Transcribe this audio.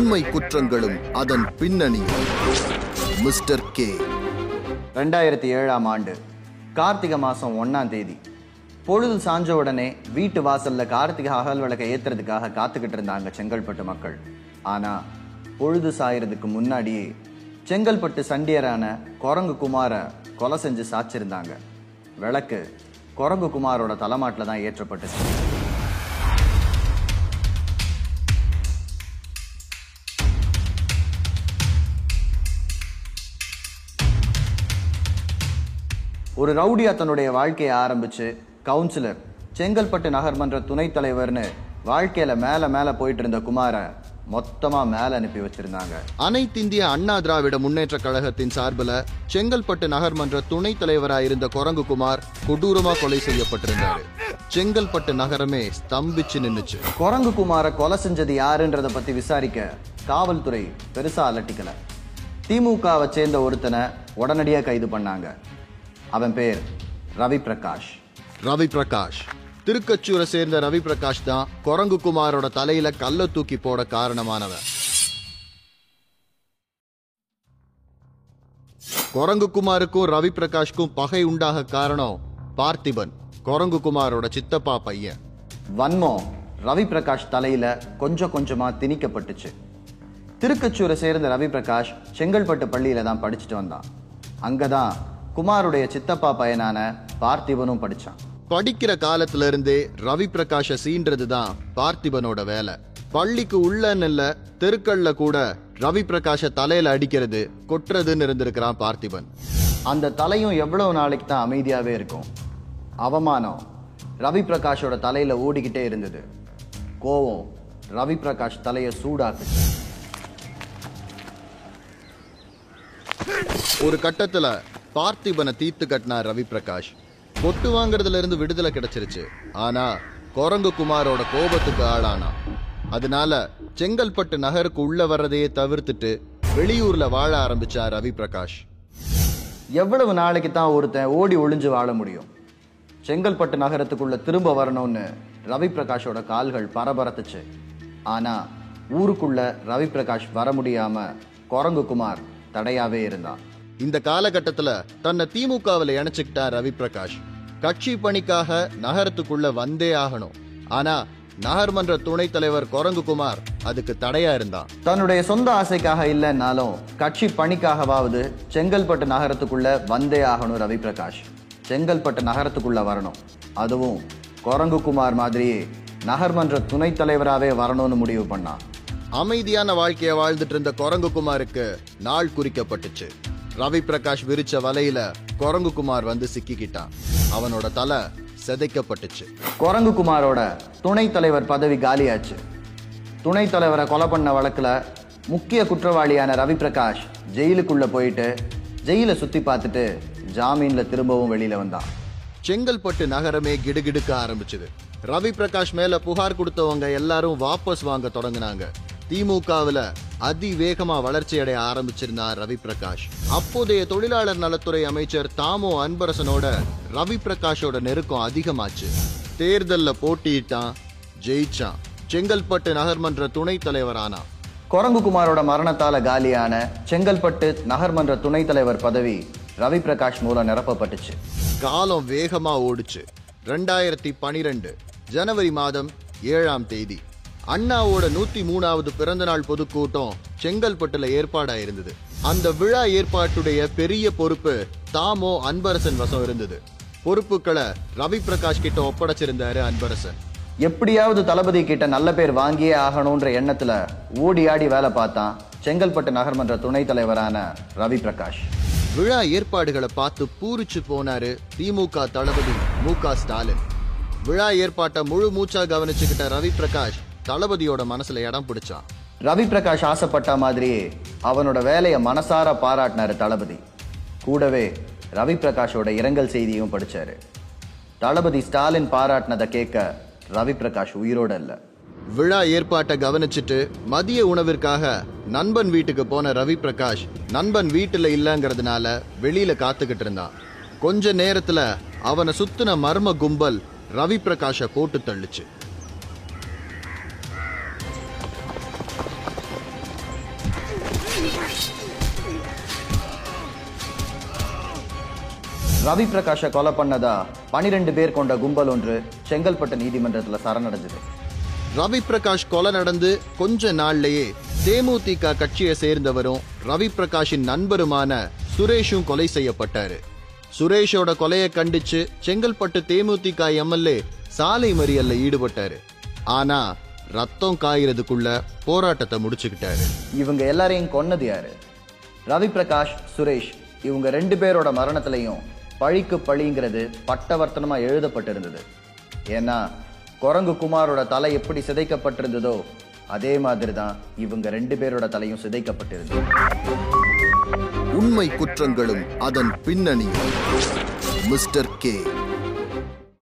உண்மை குற்றங்களும் அதன் பின்னணியும் mister K ரெண்டாயிரத்தி ஏழாம் ஆண்டு கார்த்திகை மாதம் ஒன்றாம் தேதி பொழுது சாஞ்ச உடனே வீட்டு வாசல்ல கார்த்திகை அகல் விளக்கை ஏத்துறதுக்காக காத்துக்கிட்டு இருந்தாங்க செங்கல்பட்டு மக்கள் ஆனா பொழுது சாயறதுக்கு முன்னாடியே செங்கல்பட்டு சண்டியரான குரங்கு குமார கொலை செஞ்சு சாச்சிருந்தாங்க விளக்கு குரங்கு குமாரோட தலைமாட்டில் தான் ஏற்றப்பட்டுச்சு ஒரு ரவுடியா தன்னுடைய வாழ்க்கையை ஆரம்பிச்சு கவுன்சிலர் செங்கல்பட்டு நகர்மன்ற துணைத் தலைவர்னு வாழ்க்கையில மேல மேல போயிட்டு இருந்த குமார மொத்தமா மேல அனுப்பி வச்சிருந்தாங்க அனைத்திந்திய அண்ணா திராவிட முன்னேற்ற கழகத்தின் சார்பில் செங்கல்பட்டு நகர்மன்ற துணைத் தலைவராயிருந்த குரங்கு குமார் கொடூரமா கொலை செய்யப்பட்டிருந்தாரு செங்கல்பட்டு நகரமே ஸ்தம்பிச்சு நின்னுச்சு குரங்கு குமார கொலை செஞ்சது யாருன்றத பத்தி விசாரிக்க காவல்துறை பெருசா அலட்டிக்கல திமுகவை சேர்ந்த ஒருத்தனை உடனடியா கைது பண்ணாங்க அவன் பேர் ரவி பிரகாஷ் ரவி பிரகாஷ் திருக்கச்சூரை சேர்ந்த ரவி பிரகாஷ் தான் குரங்கு குமாரோட தலையில கல்ல தூக்கி போட காரணமானவன் குரங்கு குமாருக்கும் ரவி பிரகாஷ்க்கும் பகை உண்டாக காரணம் பார்த்திபன் குரங்கு குமாரோட சித்தப்பா பையன் வன்மம் ரவி பிரகாஷ் தலையில கொஞ்சம் கொஞ்சமா திணிக்கப்பட்டுச்சு திருக்கச்சூரை சேர்ந்த ரவி பிரகாஷ் செங்கல்பட்டு பள்ளியில தான் படிச்சுட்டு வந்தான் அங்கதான் குமாருடைய சித்தப்பா பையனான பார்த்திபனும் படிச்சான் படிக்கிற காலத்துல இருந்தே ரவி பிரகாஷ சீன்றது தான் பார்த்திபனோட வேலை பள்ளிக்கு உள்ளன்னு இல்ல தெருக்கள்ல கூட ரவி பிரகாஷ தலையில அடிக்கிறது கொட்டுறதுன்னு இருந்திருக்கிறான் பார்த்திபன் அந்த தலையும் எவ்வளவு நாளைக்கு தான் அமைதியாவே இருக்கும் அவமானம் ரவி பிரகாஷோட தலையில ஓடிக்கிட்டே இருந்தது கோவம் ரவி பிரகாஷ் தலையை சூடாக்குச்சு ஒரு கட்டத்துல பார்த்திபனை தீர்த்து கட்டினார் ரவி பிரகாஷ் கொட்டு வாங்குறதுல இருந்து விடுதலை கிடைச்சிருச்சு ஆனா குரங்கு குமாரோட கோபத்துக்கு ஆளானா அதனால செங்கல்பட்டு நகருக்கு உள்ள வர்றதையே தவிர்த்துட்டு வெளியூர்ல வாழ ஆரம்பிச்சார் ரவி பிரகாஷ் எவ்வளவு நாளைக்கு தான் ஒருத்தன் ஓடி ஒளிஞ்சு வாழ முடியும் செங்கல்பட்டு நகரத்துக்குள்ள திரும்ப வரணும்னு ரவி பிரகாஷோட கால்கள் பரபரத்துச்சு ஆனா ஊருக்குள்ள ரவி பிரகாஷ் வர முடியாம குரங்கு குமார் தடையாவே இருந்தான் இந்த காலகட்டத்துல தன்னை திமுகவில் இணைச்சுக்கிட்டார் ரவி பிரகாஷ் கட்சி பணிக்காக நகரத்துக்குள்ள வந்தே ஆகணும் ஆனா நகர்மன்ற துணைத் தலைவர் குரங்குகுமார் அதுக்கு தடையா இருந்தான் தன்னுடைய சொந்த ஆசைக்காக இல்லைன்னாலும் கட்சி பணிக்காகவாவது செங்கல்பட்டு நகரத்துக்குள்ள வந்தே ஆகணும் ரவி பிரகாஷ் செங்கல்பட்டு நகரத்துக்குள்ள வரணும் அதுவும் குரங்கு குமார் மாதிரியே நகர்மன்ற துணைத் தலைவராகவே வரணும்னு முடிவு பண்ணான் அமைதியான வாழ்க்கைய வாழ்ந்துட்டு இருந்த குரங்குகுமாருக்கு நாள் குறிக்கப்பட்டுச்சு ரவி பிரகாஷ் விரிச்ச வலையில குரங்குகுமார் வந்து சிக்கிக்கிட்டான் அவனோட தலை செதைக்கப்பட்டுச்சு குரங்கு குமாரோட துணைத் தலைவர் பதவி காலியாச்சு துணைத் தலைவரை கொலை பண்ண வழக்குல முக்கிய குற்றவாளியான ரவி பிரகாஷ் ஜெயிலுக்குள்ள போயிட்டு ஜெயிலை சுத்தி பார்த்துட்டு ஜாமீன்ல திரும்பவும் வெளியில வந்தான் செங்கல்பட்டு நகரமே கிடுகிடுக்க ஆரம்பிச்சது ரவி பிரகாஷ் மேல புகார் கொடுத்தவங்க எல்லாரும் வாபஸ் வாங்க தொடங்கினாங்க திமுகவுல அதிவேகமா வளர்ச்சி அடைய ஆரம்பிச்சிருந்தார் ரவி பிரகாஷ் அப்போதைய தொழிலாளர் நலத்துறை அமைச்சர் தாமோ அன்பரசனோட ரவி பிரகாஷோட நெருக்கம் அதிகமாச்சு தேர்தல்ல போட்டியிட்டான் ஜெயிச்சான் செங்கல்பட்டு நகர்மன்ற துணைத் தலைவரானான் குரங்கு குமாரோட மரணத்தால காலியான செங்கல்பட்டு நகர்மன்ற துணைத் தலைவர் பதவி ரவி பிரகாஷ் மூலம் நிரப்பப்பட்டுச்சு காலம் வேகமா ஓடுச்சு ரெண்டாயிரத்தி பனிரெண்டு ஜனவரி மாதம் ஏழாம் தேதி அண்ணாவோட நூத்தி மூணாவது பிறந்தநாள் பொதுக்கூட்டம் செங்கல்பட்டுல ஏற்பாடா இருந்தது அந்த விழா ஏற்பாட்டுடைய பெரிய பொறுப்பு தாமோ அன்பரசன் வசம் இருந்தது பொறுப்புகளை ரவி பிரகாஷ் கிட்ட ஒப்படைச்சிருந்தாரு அன்பரசன் எப்படியாவது தளபதி கிட்ட நல்ல பேர் வாங்கியே ஆகணும்ன்ற எண்ணத்துல ஓடி ஆடி வேலை பார்த்தான் செங்கல்பட்டு நகர்மன்ற துணைத் தலைவரான ரவி பிரகாஷ் விழா ஏற்பாடுகளை பார்த்து பூரிச்சு போனாரு திமுக தளபதி மு க ஸ்டாலின் விழா ஏற்பாட்டை முழு மூச்சா கவனிச்சுக்கிட்ட ரவி பிரகாஷ் தளபதியோட மனசுல இடம் பிடிச்சான் ரவி பிரகாஷ் ஆசைப்பட்ட மாதிரியே அவனோட வேலையை மனசார பாராட்டினாரு தளபதி கூடவே ரவி பிரகாஷோட இரங்கல் செய்தியும் படிச்சாரு தளபதி ஸ்டாலின் பாராட்டினதை கேட்க ரவி பிரகாஷ் உயிரோட இல்ல விழா ஏற்பாட்டை கவனிச்சுட்டு மதிய உணவிற்காக நண்பன் வீட்டுக்கு போன ரவி பிரகாஷ் நண்பன் வீட்டுல இல்லங்கிறதுனால வெளியில காத்துக்கிட்டு இருந்தான் கொஞ்ச நேரத்துல அவனை சுத்தின மர்ம கும்பல் ரவி பிரகாஷ போட்டு தள்ளுச்சு ரவி பிரகாஷை கொலை பண்ணதா பனிரெண்டு பேர் கொண்ட கும்பல் ஒன்று செங்கல்பட்டு நீதிமன்றத்துல சரணடைஞ்சது ரவி பிரகாஷ் கொலை நடந்து கொஞ்ச நாள்லயே தேமுதிக கட்சியை சேர்ந்தவரும் ரவி பிரகாஷின் நண்பருமான சுரேஷும் கொலை செய்யப்பட்டாரு சுரேஷோட கொலையை கண்டிச்சு செங்கல்பட்டு தேமுதிக எம்எல்ஏ சாலை மறியல்ல ஈடுபட்டாரு ஆனா ரத்தம் காயறதுக்குள்ள போராட்டத்தை முடிச்சுக்கிட்டாரு இவங்க எல்லாரையும் கொன்னது யாரு ரவி பிரகாஷ் சுரேஷ் இவங்க ரெண்டு பேரோட மரணத்திலையும் பழிக்கு பழிங்கிறது பட்டவர்த்தனமா எழுதப்பட்டிருந்தது ஏன்னா குரங்கு குமாரோட தலை எப்படி சிதைக்கப்பட்டிருந்ததோ அதே மாதிரி தான் இவங்க ரெண்டு பேரோட தலையும் சிதைக்கப்பட்டிருந்தது உண்மை குற்றங்களும் அதன் பின்னணியும் மிஸ்டர் கே